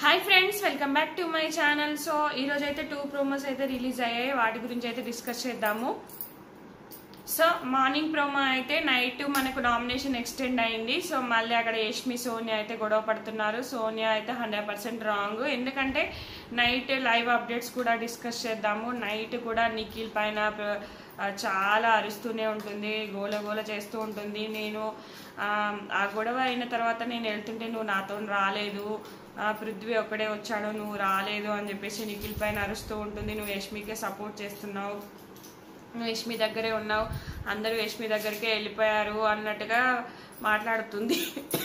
hi friends welcome back to my channel so ఈ రోజు అయితే టూ ప్రోమోస్ అయితే రిలీజ్ అయ్యాయి వాటి గురించి అయితే డిస్కస్ చేద్దాము సో మార్నింగ్ ప్రోమో అయితే నైట్ మనకు నామినేషన్ ఎక్స్టెండ్ అయింది సో మళ్ళీ అక్కడ యష్మి సోనియా అయితే గొడవ పడుతున్నారు సోనియా అయితే హండ్రెడ్ పర్సెంట్ రాంగ్ ఎందుకంటే నైట్ లైవ్ అప్డేట్స్ కూడా డిస్కస్ చేద్దాము నైట్ కూడా నిఖిల్ పైన ప్ర- ఆ, చాలా అరుస్తూనే ఉంటుంది గోల గోల చేస్తూ ఉంటుంది నేను ఆ, ఆ గొడవ అయిన తర్వాత నేను వెళ్తుంటే నువ్వు నాతో రాలేదు ఆ, పృథ్వీ ఒక్కడే వచ్చాడు నువ్వు రాలేదు అని చెప్పేసి నిఖిల్ పైన అరుస్తూ ఉంటుంది నువ్వు యష్మికే సపోర్ట్ చేస్తున్నావు నువ్వు యష్మి దగ్గరే ఉన్నావు అందరూ యష్మి దగ్గరికే వెళ్ళిపోయారు అన్నట్టుగా మాట్లాడుతుంది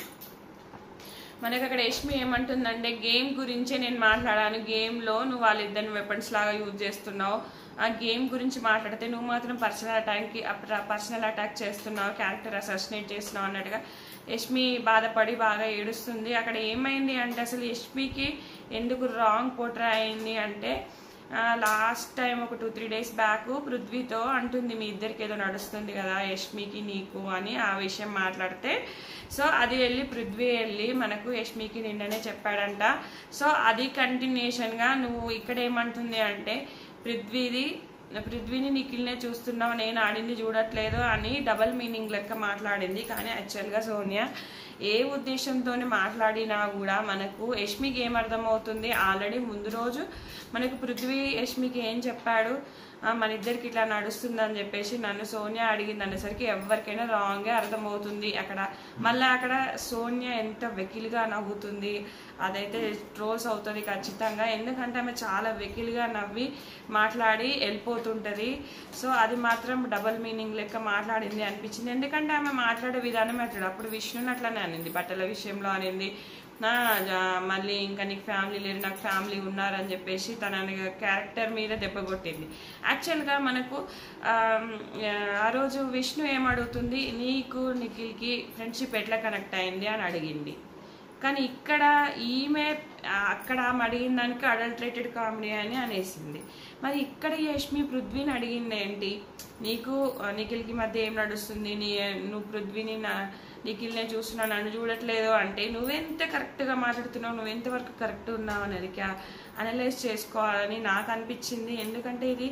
మనకి అక్కడ యష్మి ఏమంటుందంటే గేమ్ గురించే నేను మాట్లాడాను గేమ్లో నువ్వు వాళ్ళిద్దరిని వెపన్స్ లాగా యూజ్ చేస్తున్నావు ఆ గేమ్ గురించి మాట్లాడితే నువ్వు మాత్రం పర్సనల్ అటాక్కి పర్సనల్ అటాక్ చేస్తున్నావు క్యారెక్టర్ అసాసినేట్ చేస్తున్నావు అన్నట్టుగా యష్మి బాధపడి బాగా ఏడుస్తుంది అక్కడ ఏమైంది అంటే అసలు యష్మికి ఎందుకు రాంగ్ పోట్రా అయింది అంటే లాస్ట్ టైం ఒక టూ త్రీ డేస్ బ్యాక్ పృథ్వీతో అంటుంది మీ ఇద్దరికి ఏదో నడుస్తుంది కదా యష్మికి నీకు అని ఆ విషయం మాట్లాడితే సో అది వెళ్ళి పృథ్వీ వెళ్ళి మనకు యష్మికి నిన్ననే చెప్పాడంట సో అది కంటిన్యూషన్గా నువ్వు ఇక్కడ ఏమంటుంది అంటే పృథ్వీది పృథ్వీని నిఖిల్నే చూస్తున్నావు నేను ఆడింది చూడట్లేదు అని డబల్ మీనింగ్ లెక్క మాట్లాడింది కానీ యాక్చువల్గా సోనియా ఏ ఉద్దేశంతో మాట్లాడినా కూడా మనకు యష్మికి ఏం అర్థమవుతుంది ఆల్రెడీ ముందు రోజు మనకు పృథ్వీ యష్మికి ఏం చెప్పాడు ఆ, మన ఇద్దరికి ఇట్లా నడుస్తుంది అని చెప్పేసి నన్ను సోనియా అడిగింది అనేసరికి ఎవరికైనా రాంగే అర్థమవుతుంది అక్కడ మళ్ళీ అక్కడ సోనియా ఎంత వెకిలిగా నవ్వుతుంది అదైతే ట్రోల్స్ అవుతుంది ఖచ్చితంగా ఎందుకంటే ఆమె చాలా వెకిలిగా నవ్వి మాట్లాడి వెళ్ళిపోతుంటది సో అది మాత్రం డబల్ మీనింగ్ లెక్క మాట్లాడింది అనిపించింది ఎందుకంటే ఆమె మాట్లాడే విధానం అట్లా అప్పుడు విష్ణుని అట్లానే అనింది బట్టల విషయంలో అనింది నా జా- మళ్ళీ ఇంకా నీకు ఫ్యామిలీ లేరు నాకు ఫ్యామిలీ ఉన్నారని చెప్పేసి తన క్యారెక్టర్ మీద దెబ్బ కొట్టింది యాక్చువల్గా మనకు ఆమ్, ఆ రోజు విష్ణు ఏం అడుగుతుంది నీకు నిఖిల్కి ఫ్రెండ్షిప్ ఎట్లా కనెక్ట్ అయింది అని అడిగింది కానీ ఇక్కడ ఈమె ఆ, అక్కడ ఆమె అడిగిన దానికి అడల్ట్రేటెడ్ కామెడీ అని అనేసింది మరి ఇక్కడ యష్మి పృథ్వీని అడిగింది ఏంటి నీకు ఆ, నిఖిల్కి మధ్య ఏం నడుస్తుంది నీ నువ్వు పృథ్వీని నా నిఖిల్నే చూస్తున్నా నన్ను చూడట్లేదు అంటే నువ్వెంత కరెక్ట్గా మాట్లాడుతున్నావు నువ్వు ఎంతవరకు కరెక్ట్ ఉన్నావు అనేది అనలైజ్ చేసుకోవాలని నాకు అనిపించింది ఎందుకంటే ఇది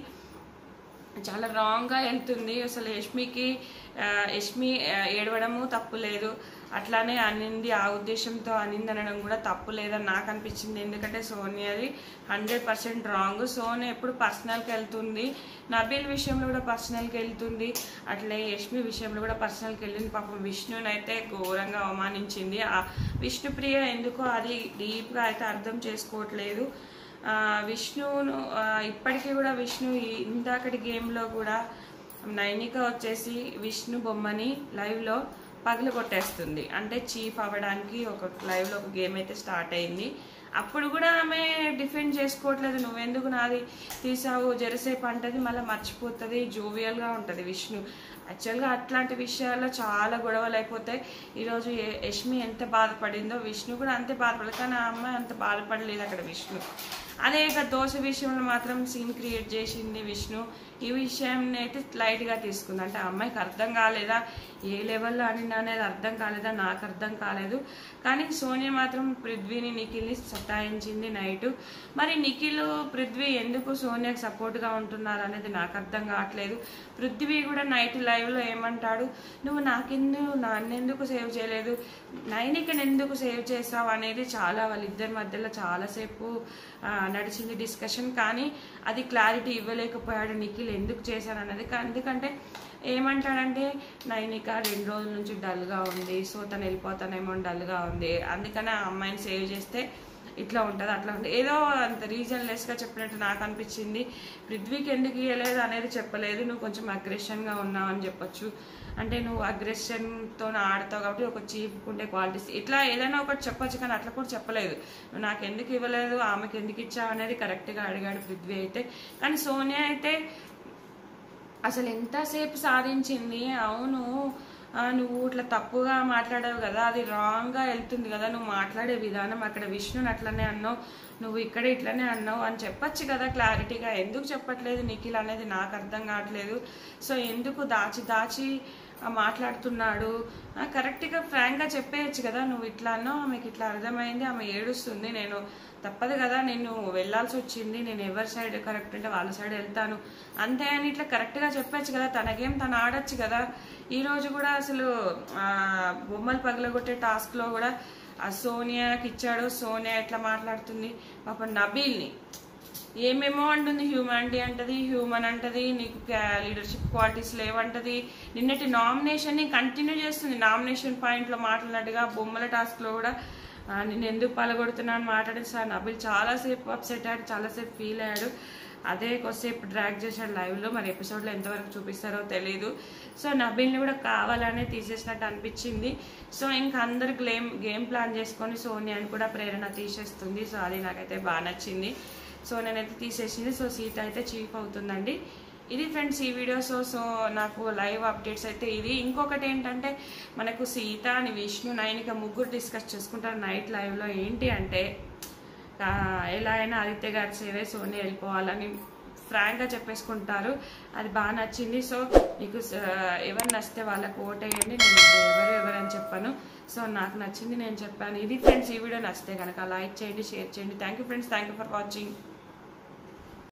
చాలా రాంగ్గా వెళ్తుంది అసలు యష్మికి ఆ, యష్మి ఆ, ఏడవడము తప్పు లేదు అట్లానే అనింది ఆ ఉద్దేశంతో అనింది అనడం కూడా తప్పు లేదని నాకు అనిపించింది ఎందుకంటే సోనియాది హండ్రెడ్ పర్సెంట్ రాంగ్ సోనియా ఎప్పుడు పర్సనల్కి వెళ్తుంది నబీల్ విషయంలో కూడా పర్సనల్కి వెళ్తుంది అట్లే యష్మి విషయంలో కూడా పర్సనల్కి వెళ్ళింది పాపం విష్ణుని అయితే ఘోరంగా అవమానించింది ఆ విష్ణుప్రియ ఎందుకో అది డీప్గా అయితే అర్థం చేసుకోవట్లేదు ఆ, విష్ణును ఆ, ఇప్పటికీ కూడా విష్ణు ఈ- ఇందాకటి గేమ్లో కూడా నైనిక వచ్చేసి విష్ణు బొమ్మని లైవ్లో పగిలి కొట్టేస్తుంది అంటే చీఫ్ అవ్వడానికి ఒక లైవ్లో ఒక గేమ్ అయితే స్టార్ట్ అయింది అప్పుడు కూడా ఆమె డిఫెండ్ చేసుకోవట్లేదు నువ్వెందుకు నాది తీసావు జరసేపు అంటది మళ్ళీ మర్చిపోతుంది జోవియల్గా ఉంటుంది విష్ణు యాక్చువల్గా అట్లాంటి విషయాల్లో చాలా గొడవలు అయిపోతాయి ఈరోజు ఏ- యష్మి ఎంత బాధపడిందో విష్ణు కూడా అంతే బాధపడలేదు కానీ ఆ అమ్మాయి అంత బాధపడలేదు అక్కడ విష్ణు అదే ఇక దోశ విషయంలో మాత్రం సీన్ క్రియేట్ చేసింది విష్ణు ఈ విషయాన్ని అయితే లైట్గా తీసుకుంది అంటే ఆ అమ్మాయికి అర్థం కాలేదా ఏ లెవెల్లో అనింది అనేది అర్థం కాలేదా నాకు అర్థం కాలేదు కానీ సోనియా మాత్రం పృథ్వీని నిఖిల్ని సతాయించింది నైట్ మరి నిఖిల్ పృథ్వీ ఎందుకు సోనియాకి సపోర్ట్గా ఉంటున్నారు అనేది నాకు అర్థం కావట్లేదు పృథ్వీ కూడా నైట్ లైవ్లో ఏమంటాడు నువ్వు నాకెందుకు నన్నెందుకు సేవ్ చేయలేదు నైనికని ఎందుకు సేవ్ చేసావు అనేది చాలా వాళ్ళిద్దరి మధ్యలో చాలాసేపు ఆ, నడిచింది డిస్కషన్ కానీ అది క్లారిటీ ఇవ్వలేకపోయాడు నిఖిల్ ఎందుకు చేశాను అన్నది కా- ఎందుకంటే ఏమంటాడంటే నైనిక రెండు రోజుల నుంచి డల్గా ఉంది సో తను వెళ్ళిపోతానేమో డల్గా ఉంది అందుకని ఆ అమ్మాయిని సేవ్ చేస్తే ఇట్లా ఉంటుంది అట్లా ఉంటుంది ఏదో అంత రీజన్ లెస్గా చెప్పినట్టు నాకు అనిపించింది పృథ్వీకి ఎందుకు ఇవ్వలేదు అనేది చెప్పలేదు నువ్వు కొంచెం అగ్రెషన్గా ఉన్నావు అని చెప్పొచ్చు అంటే నువ్వు అగ్రెషన్తో ఆడతావు కాబట్టి ఒక చీఫ్ ఉండే క్వాలిటీస్ ఇట్లా ఏదైనా ఒకటి చెప్పొచ్చు కానీ అట్లా కూడా చెప్పలేదు నువ్వు నాకు ఎందుకు ఇవ్వలేదు ఆమెకి ఎందుకు ఇచ్చావు అనేది కరెక్ట్గా అడిగాడు పృథ్వీ అయితే కానీ సోనియా అయితే అసలు ఎంతసేపు సాధించింది అవును ఆ, నువ్వు ఇట్లా తప్పుగా మాట్లాడావు కదా అది రాంగ్గా వెళ్తుంది కదా నువ్వు మాట్లాడే విధానం అక్కడ విష్ణుని అట్లనే అన్నావు నువ్వు ఇక్కడ ఇట్లనే అన్నావు అని చెప్పొచ్చు కదా క్లారిటీగా ఎందుకు చెప్పట్లేదు నిఖిల్ అనేది నాకు అర్థం కావట్లేదు సో ఎందుకు దాచి దాచి ఆ మాట్లాడుతున్నాడు ఆ, కరెక్ట్గా ఫ్రాంక్గా చెప్పేయచ్చు కదా నువ్వు ఇట్లా అన్నావు ఆమెకి ఇట్లా అర్థమైంది ఆమె ఏడుస్తుంది నేను తప్పదు కదా నేను వెళ్ళాల్సి వచ్చింది నేను ఎవరి సైడ్ కరెక్ట్ అంటే వాళ్ళ సైడ్ వెళ్తాను అంతే అని ఇట్లా కరెక్ట్గా చెప్పొచ్చు కదా తనకేం తను ఆడొచ్చు కదా ఈ రోజు కూడా అసలు ఆ, బొమ్మలు పగలగొట్టే టాస్క్లో కూడా ఆ సోనియాకి ఇచ్చాడు సోనియా ఎట్లా మాట్లాడుతుంది పాప నబీల్ని ఏమేమో అంటుంది హ్యూమానిటీ అంటది హ్యూమన్ అంటది నీకు లీడర్షిప్ క్వాలిటీస్ లేవంటది నిన్నటి నామినేషన్ ని కంటిన్యూ చేస్తుంది నామినేషన్ పాయింట్ లో మాట్లాడినట్టుగా బొమ్మల టాస్క్ లో కూడా ఆ, నిన్ను ఎందుకు పలగొడుతున్నా అని మాట్లాడేది సార్ నబిల్ చాలాసేపు అప్సెట్ అయ్యాడు చాలాసేపు ఫీల్ అయ్యాడు అదే కొద్దిసేపు డ్రాగ్ చేశాడు లైవ్ లో మరి ఎపిసోడ్ లో ఎంతవరకు చూపిస్తారో తెలియదు సో నబిల్ని కూడా కావాలనే తీసేసినట్టు అనిపించింది సో ఇంకా అందరు గేమ్ గేమ్ ప్లాన్ చేసుకొని సోనియాని కూడా ప్రేరణ తీసేస్తుంది సో అది నాకైతే బాగా నచ్చింది సో నేనైతే తీసేసింది సో సీత అయితే చీఫ్ అవుతుందండి ఇది ఫ్రెండ్స్ ఈ వీడియో సో సో నాకు లైవ్ అప్డేట్స్ అయితే ఇది ఇంకొకటి ఏంటంటే మనకు సీత అని విష్ణు నైనిక ముగ్గురు డిస్కస్ చేసుకుంటారు నైట్ లైవ్లో ఏంటి అంటే ఆ, ఎలా అయినా ఆదిత్య గారి సేవే సోని వెళ్ళిపోవాలని ఫ్రాంక్గా చెప్పేసుకుంటారు అది బాగా నచ్చింది సో మీకు స- ఎవరు నచ్చితే వాళ్ళకు ఓటేయండి నేను ఎవరు ఎవరు అని చెప్పాను సో నాకు నచ్చింది నేను చెప్పాను ఇది ఫ్రెండ్స్ ఈ వీడియో నచ్చితే కనుక లైక్ చేయండి షేర్ చేయండి thank you friends thank you for watching